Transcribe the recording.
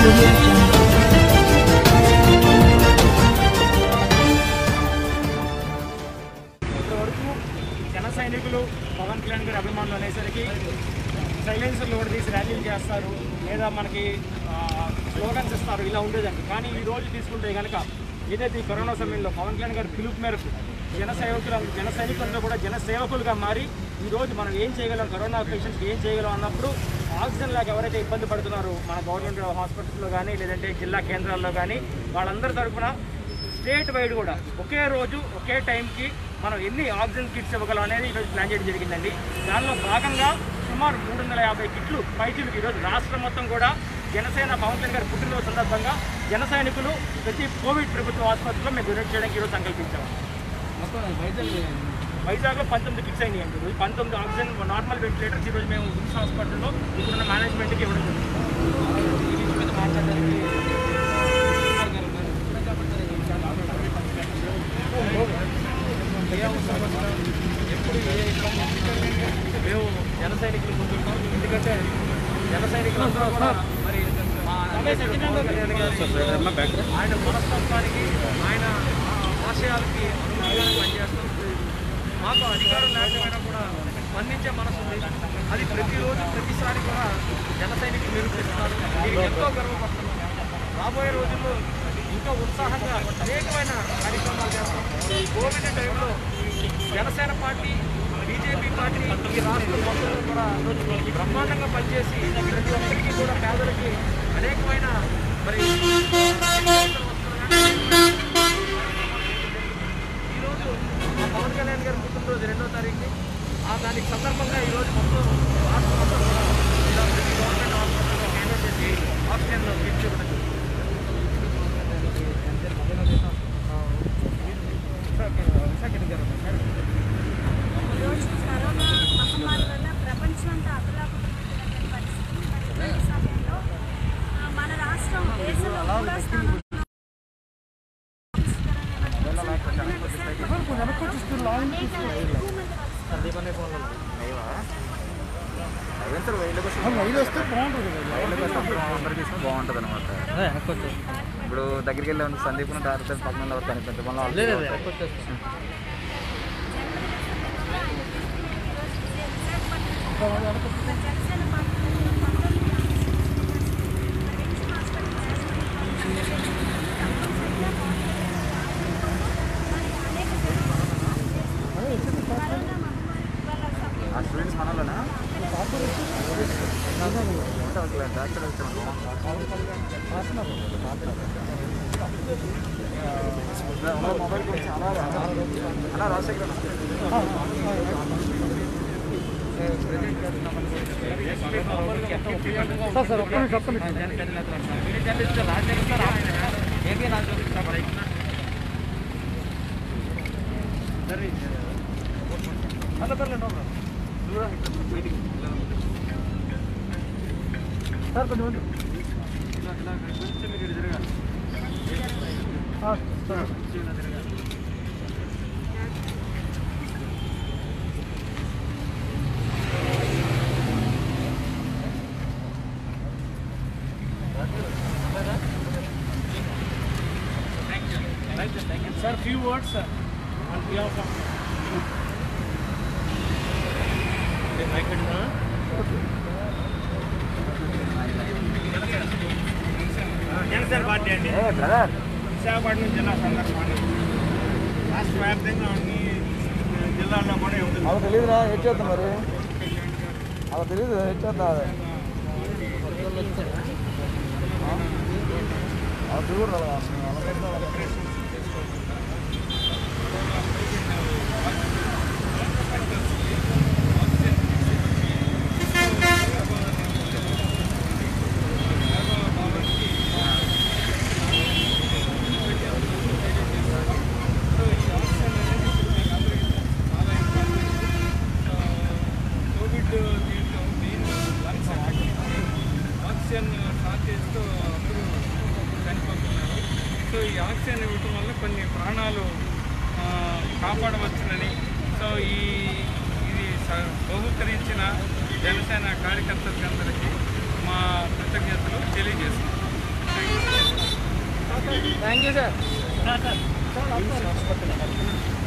audio jungle. ఇప్పటివరకు జన సైనికులు పవన్ కళ్యాణ్ గారి అభిమానులు అనేసరికి సైలెన్సర్లు కూడా తీసి ర్యాలీలు చేస్తారు లేదా మనకి స్లోగన్స్ ఇస్తారు ఇలా ఉండేదండి కానీ ఈ రోజు తీసుకుంటే కనుక ఏదైతే ఈ కరోనా సమయంలో పవన్ కళ్యాణ్ గారి పిలుపు మేరకు జన సేవకులు జన సైనికులందరూ కూడా జన సేవకులుగా మారి ఈ రోజు మనం ఏం చేయగలం కరోనా పేషెంట్స్కి ఏం చేయగలం అన్నప్పుడు ఆక్సిజన్ లాగా ఎవరైతే ఇబ్బంది పడుతున్నారో మన గవర్నమెంట్ హాస్పిటల్స్లో కానీ లేదంటే జిల్లా కేంద్రాల్లో కానీ వాళ్ళందరి తరఫున స్టేట్ వైడ్ కూడా ఒకే రోజు ఒకే టైంకి మనం ఎన్ని ఆక్సిజన్ కిట్స్ ఇవ్వగలం అనేది ఈరోజు ప్లాన్ చేయడం జరిగిందండి దానిలో భాగంగా సుమారు మూడు వందల యాభై కిట్లు పైకిలు ఈరోజు రాష్ట్రం మొత్తం కూడా జనసేన పవన్ కళ్యాణ్ గారి పుట్టినరోజు సందర్భంగా జన సైనికులు ప్రతి కోవిడ్ ప్రభుత్వ ఆసుపత్రిలో మేము డొనేట్ చేయడానికి ఈరోజు సంకల్పించాము వైజాగ్లో పంతొమ్మిది కిట్స్ అయినాయి అండి ఈరోజు పంతొమ్మిది ఆక్సిజన్ నార్మల్ వెంటిలేటర్స్ ఈరోజు మేము విమ్స్ హాస్పిటల్లో ఇప్పుడున్న మేనేజ్మెంట్కి ఇవ్వడం జరుగుతుంది మేము జన సైనికులు ముందుంటాం ఎందుకంటే జన సైనికులందరూ కూడా మరి మా పవన్ కళ్యాణ్ గారి ఆయన మనస్తత్వానికి ఆయన ఆశయాలకి అనుగుణంగా పనిచేస్తాం మాకు అధికారం లేకపోయినా కూడా స్పందించే మనసు ఉంది అది ప్రతిరోజు ప్రతిసారి కూడా జన సైనికులు నిరూపిస్తున్నారు దీనికి ఎంతో గర్వపడుతున్నాం రాబోయే రోజుల్లో ఇంకా ఉత్సాహంగా అనేకమైన కార్యక్రమాలు చేస్తాం ఈ కోవిడ్ టైంలో జనసేన పార్టీ బీజేపీ పార్టీ ఈ రాష్ట్రం మొత్తంలో కూడా బ్రహ్మాండంగా పనిచేసి ప్రతి ఒక్కరికి కూడా పేదలకి అనేకమైన మరి ఈరోజు మా పవన్ కళ్యాణ్ గారి పుట్టినరోజు రెండో తారీఖు ఆ దానికి సందర్భంగా ఈరోజు మొత్తం రాష్ట్రం మొత్తం కూడా ఇలా ప్రతి గవర్నమెంట్ హాస్పిటల్లో హ్యాండిల్ చేసి ఆక్సిజన్ కిట్స్ ఇవ్వడం జరుగుతుంది. ఈరోజు కరోనా మహమ్మారి వల్ల ప్రపంచం అంతా అతలాకుతలమైన పరిస్థితి మరి ఈ సమయంలో ఆ, మన రాష్ట్రం దేశంలో మూడో స్థానంలో అనేక ఎక్కువ మంది వస్తారు. బాగుంటుంది అనమాట ఇప్పుడు దగ్గరికి వెళ్ళే సందీప్ డైరెక్టర్ పక్కన ఎవరు కనిపించదు మళ్ళీ జనసేన పార్టీలో పంతొమ్మిది కరోనా మహమ్మారి వల్ల సమయం ఆ స్టూడెంట్స్ మనలోనా డాక్టర్ మొబైల్ గురించి అలా అలా రాజశేఖర్ సార్ కొంచెం ముందు. ఇలా ఇలా కొంచెం మీరు ఇటు తిరగాలి. ఆ, సార్. కొంచెం ఇలా తిరగాలి. Sir, few words sir, on behalf of Janasena party అండి బ్రదర్ విశాఖపట్నం జిల్లా సందర్భంగా రాష్ట్ర వ్యాప్తంగా అన్ని జిల్లాల్లో కూడా ఉంటుంది అవి తెలియదురా హెడ్ చేద్దాం మరి అవి తెలియదు హెడ్ చేద్దాం అది అవి తిరుగుడు కోవిడ్ దీంట్లో మెయిన్ లంగ్స్ ఆక్సిజన్ షార్టేజ్తో అందరూ చనిపోతున్నారు సో ఈ ఆక్సిజన్ ఇవ్వటం వల్ల కొన్ని ప్రాణాలు ఆ, కాపాడవచ్చునని సో ఈ ఇది స- బహుకరించిన జనసేన కార్యకర్తలకి అందరికీ మా కృతజ్ఞతలు తెలియజేస్తున్నాం థ్యాంక్ యూ సార్ ఆసుపత్రి